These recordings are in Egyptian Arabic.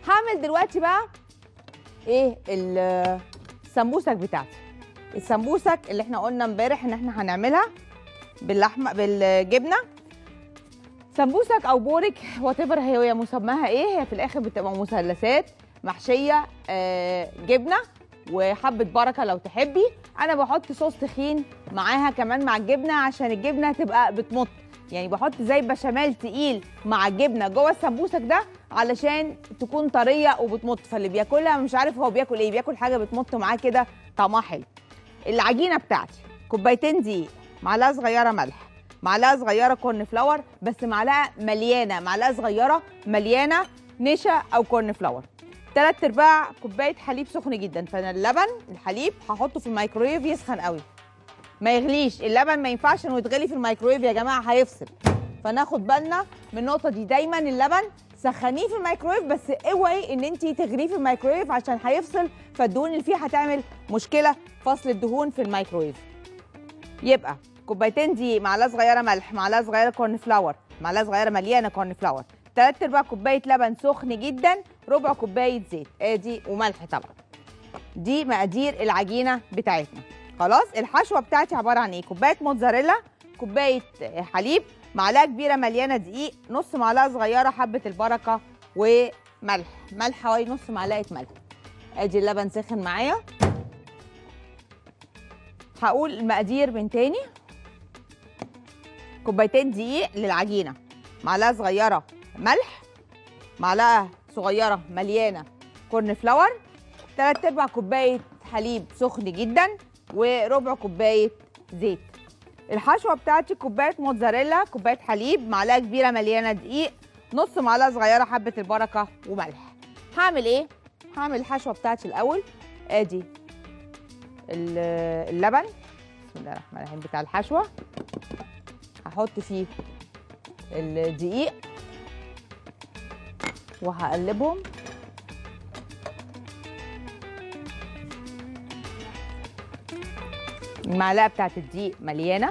هعمل دلوقتي بقى ايه ال- السمبوسك بتاعتي السمبوسك اللي احنا قلنا امبارح ان احنا هنعملها باللحمه بالجبنه سمبوسك او بورك وات ايفر هي مسماها ايه هي في الاخر بتبقى مثلثات محشيه آه جبنه وحبه بركه لو تحبي انا بحط صوص تخين معاها كمان مع الجبنه عشان الجبنه تبقى بتمط يعني بحط زي بشاميل تقيل مع الجبنه جوه السمبوسك ده علشان تكون طريه وبتمط فاللي بياكلها مش عارف هو بياكل ايه بياكل حاجه بتمط معاه كده طعمها حلو العجينه بتاعتي كوبايتين دقيق معلقه صغيره ملح معلقه صغيره كورن فلاور بس معلقه مليانه معلقه صغيره مليانه نشا او كورن فلاور تلات ارباع كوبايه حليب سخن جدا فانا اللبن الحليب هحطه في الميكرويف يسخن قوي ما يغليش اللبن ما ينفعش انه يتغلي في الميكرويف يا جماعه هيفصل فناخد بالنا من النقطه دي دايما اللبن سخنيه في الميكرويف بس اوعي ان انت تغليه في الميكرويف عشان هيفصل فالدهون اللي فيه هتعمل مشكله فصل الدهون في الميكرويف يبقى كوبايتين دقيق معلقه صغيره ملح معلقه صغيره كورن فلاور معلقه صغيره مليانه كورن فلاور تلات ارباع كوبايه لبن سخن جدا ربع كوبايه زيت ادي وملح طبعا دي مقادير العجينه بتاعتنا خلاص الحشوه بتاعتي عباره عن ايه كوبايه موتزاريلا كوبايه حليب معلقه كبيره مليانه دقيق نص معلقه صغيره حبه البركه وملح ملح حوالي نص معلقه ملح ادي اللبن سخن معايا هقول المقادير من تاني كوبايتين دقيق للعجينه معلقه صغيره ملح معلقه صغيره مليانه كورن فلاور تلات ارباع كوبايه حليب سخن جدا وربع كوبايه زيت الحشوه بتاعتي كوبايه موتزاريلا كوبايه حليب معلقه كبيره مليانه دقيق نص معلقه صغيره حبه البركه وملح هعمل ايه هعمل الحشوه بتاعتي الاول ادي ال- اللبن بسم الله الرحمن الرحيم بتاع الحشوه هحط فيه الدقيق وهقلبهم المعلقه بتاعت الدقيق مليانه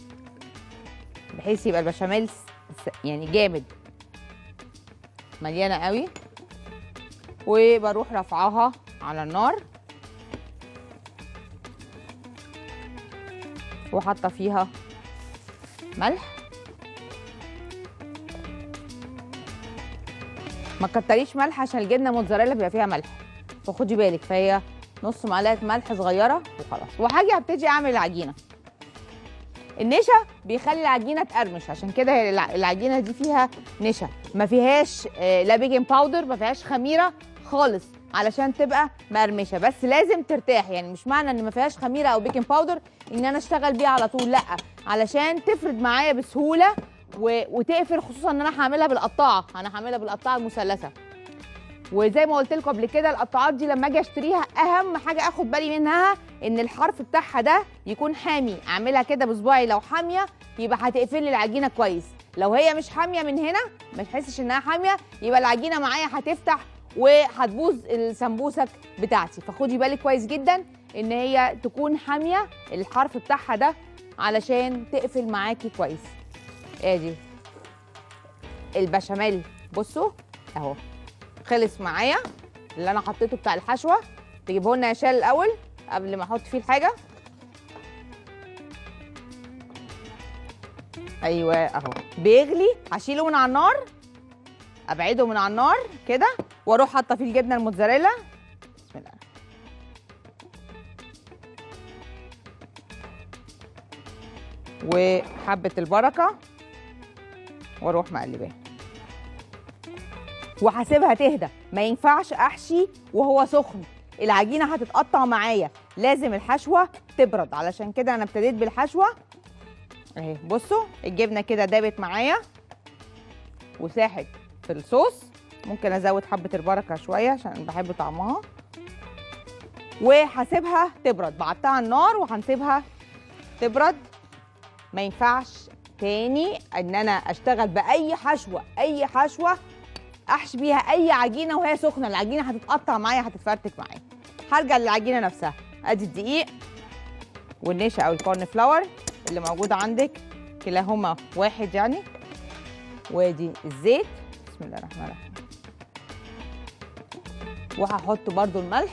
بحيث يبقى البشاميل س- س- يعني جامد مليانه قوي وبروح رافعاها على النار وحاطه فيها ملح ما تكتريش ملح عشان الجبنه موتزاريلا بيبقى فيها ملح فخدي بالك فهي نص معلقه ملح صغيره وخلاص وهاجي ابتدي اعمل العجينه النشا بيخلي العجينه تقرمش عشان كده هي الع- العجينه دي فيها نشا ما فيهاش آه، لا بيكنج باودر ما فيهاش خميره خالص علشان تبقى مقرمشه بس لازم ترتاح يعني مش معنى ان ما فيهاش خميره او بيكنج باودر ان انا اشتغل بيها على طول لا علشان تفرد معايا بسهوله و... وتقفل خصوصا ان انا هعملها بالقطاعه انا هعملها بالقطاعه المثلثه وزي ما قلت لكم قبل كده القطاعات دي لما اجي اشتريها اهم حاجه اخد بالي منها ان الحرف بتاعها ده يكون حامي اعملها كده بصباعي لو حاميه يبقى هتقفل لي العجينه كويس لو هي مش حاميه من هنا ما تحسش انها حاميه يبقى العجينه معايا هتفتح وهتبوظ السمبوسك بتاعتي فخدي بالك كويس جدا ان هي تكون حاميه الحرف بتاعها ده علشان تقفل معاكي كويس ادي البشاميل بصوا اهو خلص معايا اللي انا حطيته بتاع الحشوه تجيبه لنا يا شال الاول قبل ما احط فيه الحاجه ايوه اهو بيغلي هشيله من على النار ابعده من على النار كده واروح حاطه فيه الجبنه الموتزاريلا بسم الله وحبه البركه واروح مقلباها وهسيبها تهدى ما ينفعش احشي وهو سخن العجينه هتتقطع معايا لازم الحشوه تبرد علشان كده انا ابتديت بالحشوه اهي بصوا الجبنه كده دابت معايا وساحت في الصوص ممكن ازود حبه البركه شويه عشان بحب طعمها وهسيبها تبرد بعدتها على النار وهنسيبها تبرد ما ينفعش تاني ان انا اشتغل باي حشوه اي حشوه احشي بيها اي عجينه وهي سخنه العجينه هتتقطع معايا هتتفرتك معايا هرجع للعجينه نفسها ادي الدقيق والنشا او الكورن فلاور اللي موجود عندك كلاهما واحد يعني وادي الزيت بسم الله الرحمن الرحيم وهحط برضو الملح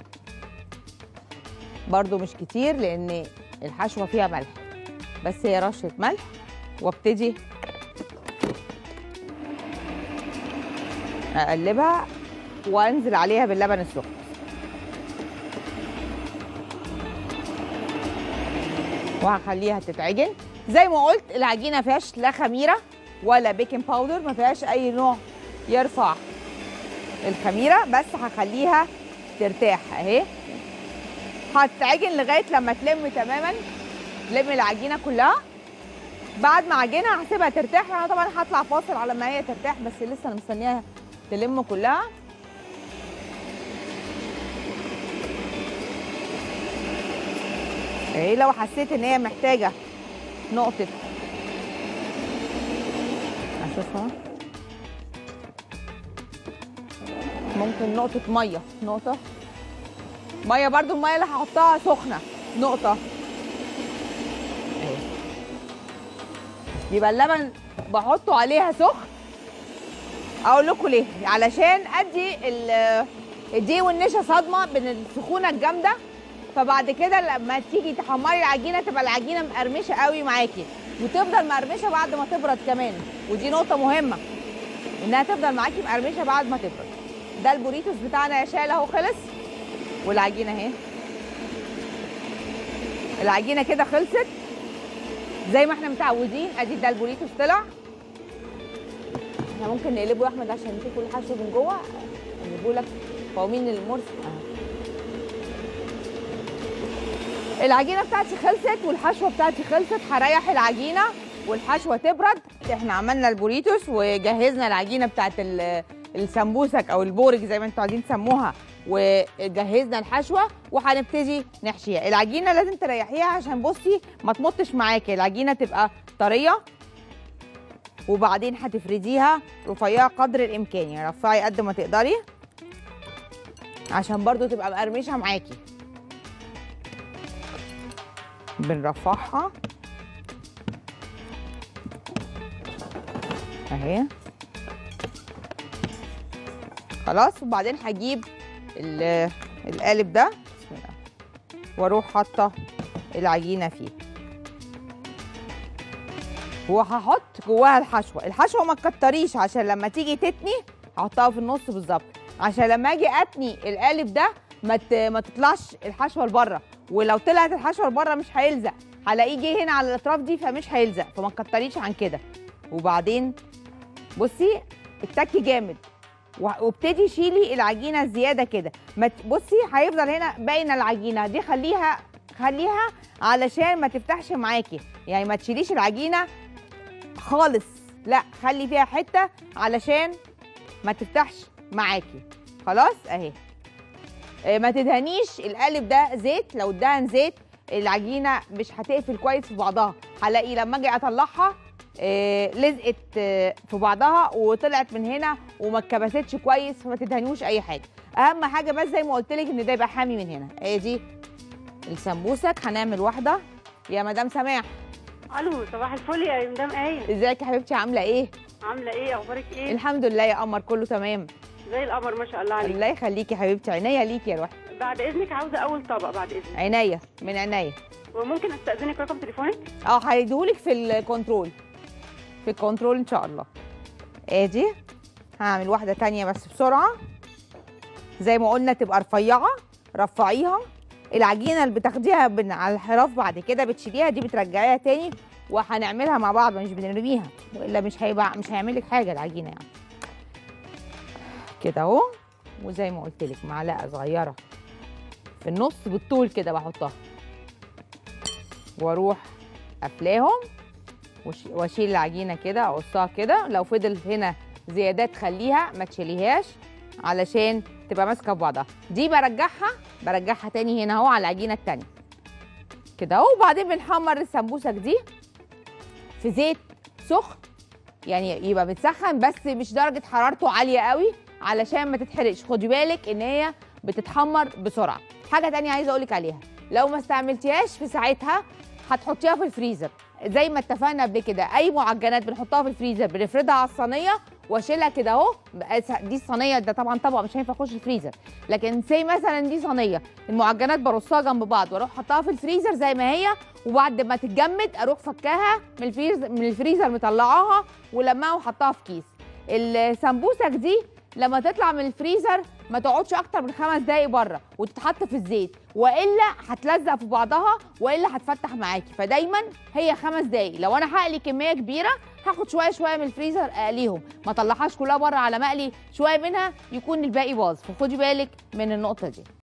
برضو مش كتير لان الحشوه فيها ملح بس هي رشه ملح وابتدي اقلبها وانزل عليها باللبن السخن وهخليها تتعجن زي ما قلت العجينه فيهاش لا خميره ولا بيكنج باودر ما فيهاش اي نوع يرفع الخميره بس هخليها ترتاح اهي هتتعجن لغايه لما تلم تماما تلم العجينه كلها بعد ما عجينها هسيبها ترتاح وانا طبعا هطلع فاصل على ما هي ترتاح بس لسه انا مستنياها تلم كلها ايه لو حسيت ان هي محتاجه نقطه اشوفها ممكن نقطه ميه نقطه ميه برضو الميه اللي هحطها سخنه نقطه اهي يبقى اللبن بحطه عليها سخن اقول لكم ليه علشان ادي ال- الدي والنشا صدمه من السخونه الجامده فبعد كده لما تيجي تحمري العجينه تبقى العجينه مقرمشه قوي معاكي وتفضل مقرمشه بعد ما تبرد كمان ودي نقطه مهمه انها تفضل معاكي مقرمشه بعد ما تبرد ده البوريتوس بتاعنا يا شال اهو خلص والعجينه اهي العجينه كده خلصت زي ما احنا متعودين ادي ده البوريتوس طلع احنا ممكن نقلبه يا احمد عشان نشوفوا الحشو من جوه نجيبه لك قوامين المرس آه. العجينه بتاعتي خلصت والحشوه بتاعتي خلصت هريح العجينه والحشوه تبرد احنا عملنا البوريتوس وجهزنا العجينه بتاعت ال- السمبوسك او البورج زي ما انتوا عايزين تسموها وجهزنا الحشوه وهنبتدي نحشيها العجينه لازم تريحيها عشان بصي ما تمطش معاكي العجينه تبقى طريه وبعدين هتفرديها رفيعه قدر الامكان يعني رفعي قد ما تقدري عشان برضو تبقى مقرمشه معاكي بنرفعها اهي خلاص وبعدين هجيب ال- القالب ده بسم الله واروح حاطه العجينه فيه وهحط جواها الحشوه الحشوه ما تكتريش عشان لما تيجي تتني هحطها في النص بالظبط عشان لما اجي اتني القالب ده ما ت- ما تطلعش الحشوه لبره ولو طلعت الحشوه لبره مش هيلزق هلاقيه جه هنا على الاطراف دي فمش هيلزق فما تكتريش عن كده وبعدين بصي اتكي جامد و- وابتدي شيلي العجينه الزياده كده ما ت- بصي هيفضل هنا باينه العجينه دي خليها خليها علشان ما تفتحش معاكي يعني ما تشيليش العجينه خالص لا خلي فيها حته علشان ما تفتحش معاكي خلاص اهي آه، ما تدهنيش القالب ده زيت لو ادهن زيت العجينه مش هتقفل كويس في بعضها هلاقي لما اجي اطلعها آه، لزقت آه، في بعضها وطلعت من هنا وما اتكبستش كويس فما تدهنوش اي حاجه اهم حاجه بس زي ما قلت لك ان ده يبقى حامي من هنا هي دي السمبوسك هنعمل واحده يا مدام سماح الو صباح الفل يا مدام ايه ازيك يا حبيبتي عامله ايه عامله ايه اخبارك ايه الحمد لله يا قمر كله تمام زي القمر ما شاء الله عليك الله يخليكي يا حبيبتي عينيا ليكي يا روحي بعد اذنك عاوزه اول طبق بعد اذنك عينيا من عينيا وممكن استاذنك رقم تليفونك اه هيديهولك في الكنترول في الكنترول ان شاء الله ادي هعمل واحده تانية بس بسرعه زي ما قلنا تبقى رفيعه رفعيها العجينه اللي بتاخديها من على الحراف بعد كده بتشيليها دي بترجعيها تاني وهنعملها مع بعض مش بنرميها والا مش هيبقى مش هيعمل لك حاجه العجينه يعني كده اهو وزي ما قلت لك معلقه صغيره في النص بالطول كده بحطها واروح قافلاهم وش- واشيل العجينه كده اقصها كده لو فضل هنا زيادات خليها ما تشيليهاش علشان تبقى ماسكه في بعضها دي برجعها برجعها تاني هنا اهو على العجينه التانيه كده اهو وبعدين بنحمر السمبوسك دي في زيت سخن يعني يبقى متسخن بس مش درجه حرارته عاليه قوي علشان ما تتحرقش خدي بالك ان هي بتتحمر بسرعه حاجه تانية عايزه اقولك عليها لو ما استعملتيهاش في ساعتها هتحطيها في الفريزر زي ما اتفقنا قبل كده اي معجنات بنحطها في الفريزر بنفردها على الصينيه واشيلها كده اهو بقى س- دي الصينيه ده طبعا طبق مش هينفع اخش الفريزر لكن سي مثلا دي صينيه المعجنات برصها جنب بعض واروح حطها في الفريزر زي ما هي وبعد ما تتجمد اروح فكاها من الفريزر من الفريزر مطلعاها ولماها وحطها في كيس السمبوسك دي لما تطلع من الفريزر ما تقعدش اكتر من خمس دقايق بره وتتحط في الزيت والا هتلزق في بعضها والا هتفتح معاكي فدايما هي خمس دقايق لو انا هقلي كميه كبيره هاخد شويه شويه من الفريزر اقليهم ما اطلعهاش كلها بره على مقلي شويه منها يكون الباقي باظ فخدي بالك من النقطه دي